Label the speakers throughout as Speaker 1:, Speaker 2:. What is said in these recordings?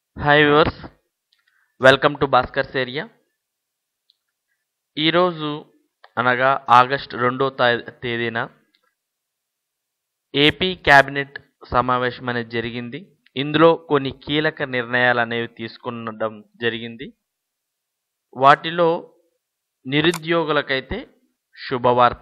Speaker 1: hi viewers welcome to Bhaskar's area ఈరోజు అనగా August రెండో తా- తేదీన ఏపీ క్యాబినెట్ సమావేశం అనేది జరిగింది ఇందులో కొన్ని కీలక నిర్ణయాలు అనేవి తీసుకునడం జరిగింది వాటిలో నిరుద్యోగులకైతే శుభవార్త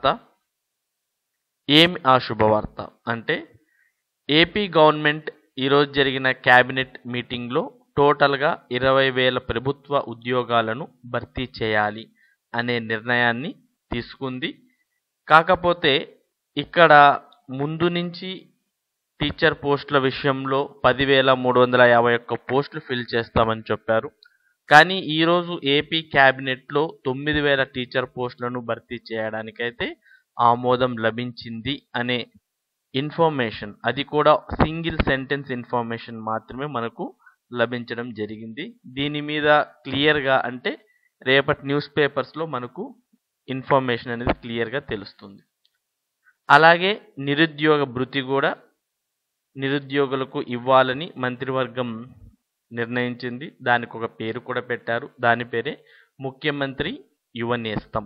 Speaker 1: ఏమి ఆ శుభవార్త అంటే ఏపీ గవర్నమెంట్ ఈరోజు జరిగిన క్యాబినెట్ మీటింగ్లో టోటల్గా ఇరవై వేల ప్రభుత్వ ఉద్యోగాలను భర్తీ చేయాలి అనే నిర్ణయాన్ని తీసుకుంది కాకపోతే ఇక్కడ ముందు నుంచి టీచర్ పోస్టుల విషయంలో పదివేల మూడు వందల యాభై ఒక్క పోస్టులు ఫిల్ చేస్తామని చెప్పారు కానీ ఈరోజు ఏపీ క్యాబినెట్లో తొమ్మిది వేల టీచర్ పోస్టులను భర్తీ చేయడానికైతే ఆమోదం లభించింది అనే ఇన్ఫర్మేషన్ అది కూడా సింగిల్ సెంటెన్స్ ఇన్ఫర్మేషన్ మాత్రమే మనకు లభించడం జరిగింది దీని మీద క్లియర్గా అంటే రేపటి న్యూస్ పేపర్స్లో మనకు ఇన్ఫర్మేషన్ అనేది క్లియర్గా తెలుస్తుంది అలాగే నిరుద్యోగ భృతి కూడా నిరుద్యోగులకు ఇవ్వాలని మంత్రివర్గం నిర్ణయించింది దానికి ఒక పేరు కూడా పెట్టారు దాని పేరే ముఖ్యమంత్రి యువ నేస్తం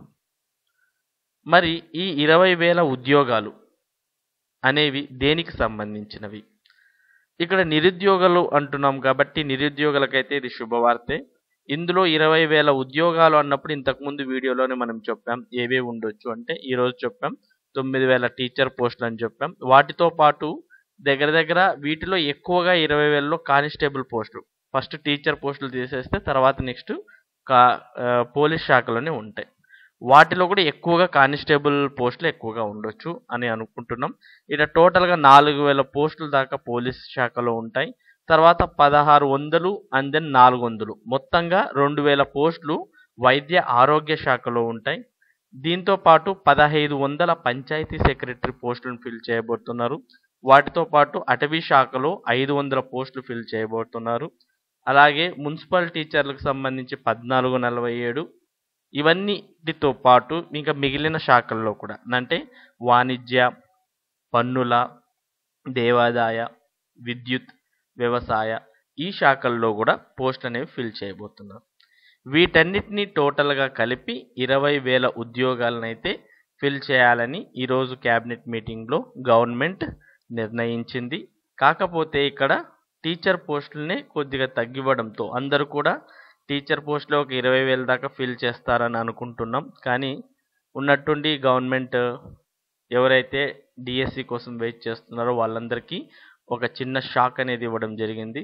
Speaker 1: మరి ఈ ఇరవై వేల ఉద్యోగాలు అనేవి దేనికి సంబంధించినవి ఇక్కడ నిరుద్యోగులు అంటున్నాం కాబట్టి నిరుద్యోగులకైతే ఇది శుభవార్తే ఇందులో ఇరవై వేల ఉద్యోగాలు అన్నప్పుడు ఇంతకుముందు వీడియోలోనే మనం చెప్పాం ఏవేవి ఉండొచ్చు అంటే ఈరోజు చెప్పాం తొమ్మిది వేల టీచర్ పోస్టులు అని చెప్పాం వాటితో పాటు దగ్గర దగ్గర వీటిలో ఎక్కువగా ఇరవై వేలలో కానిస్టేబుల్ పోస్టులు ఫస్ట్ టీచర్ పోస్టులు తీసేస్తే తర్వాత నెక్స్ట్ కా ఆ, పోలీస్ శాఖలోనే ఉంటాయి వాటిలో కూడా ఎక్కువగా కానిస్టేబుల్ పోస్టులు ఎక్కువగా ఉండొచ్చు అని అనుకుంటున్నాం ఇక్కడ టోటల్గా నాలుగు వేల పోస్టుల దాకా పోలీస్ శాఖలో ఉంటాయి తర్వాత పదహారు వందలు అండ్ దెన్ నాలుగు వందలు మొత్తంగా రెండు వేల పోస్టులు వైద్య ఆరోగ్య శాఖలో ఉంటాయి దీంతో పాటు పదహైదు వందల పంచాయతీ సెక్రటరీ పోస్టులను ఫిల్ చేయబోతున్నారు వాటితో పాటు అటవీ శాఖలో ఐదు వందల పోస్టులు ఫిల్ చేయబోతున్నారు అలాగే మున్సిపల్ టీచర్లకు సంబంధించి పద్నాలుగు నలభై ఏడు ఇవన్నీటితో పాటు ఇంకా మిగిలిన శాఖల్లో కూడా అంటే వాణిజ్య పన్నుల దేవాదాయ విద్యుత్ వ్యవసాయ ఈ శాఖల్లో కూడా పోస్ట్ అనేవి ఫిల్ చేయబోతున్నారు వీటన్నిటిని టోటల్గా కలిపి ఇరవై వేల ఉద్యోగాలనైతే ఫిల్ చేయాలని ఈరోజు క్యాబినెట్ మీటింగ్లో గవర్నమెంట్ నిర్ణయించింది కాకపోతే ఇక్కడ టీచర్ పోస్టులనే కొద్దిగా తగ్గివ్వడంతో అందరూ కూడా టీచర్ పోస్టులో ఒక ఇరవై వేల దాకా ఫిల్ చేస్తారని అనుకుంటున్నాం కానీ ఉన్నట్టుండి గవర్నమెంట్ ఎవరైతే డిఎస్సి కోసం వెయిట్ చేస్తున్నారో వాళ్ళందరికీ ఒక చిన్న షాక్ అనేది ఇవ్వడం జరిగింది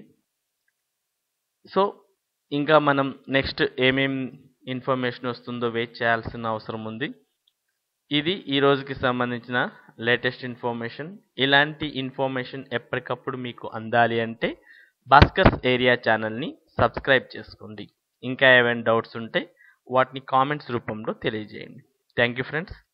Speaker 1: సో ఇంకా మనం నెక్స్ట్ ఏమేం ఇన్ఫర్మేషన్ వస్తుందో వెయిట్ చేయాల్సిన అవసరం ఉంది ఇది ఈ రోజుకి సంబంధించిన లేటెస్ట్ ఇన్ఫర్మేషన్ ఇలాంటి ఇన్ఫర్మేషన్ ఎప్పటికప్పుడు మీకు అందాలి అంటే భాస్కర్స్ ఏరియా ఛానల్ని సబ్స్క్రైబ్ చేసుకోండి ఇంకా ఏమైనా డౌట్స్ ఉంటే వాటిని కామెంట్స్ రూపంలో తెలియజేయండి థ్యాంక్ యూ ఫ్రెండ్స్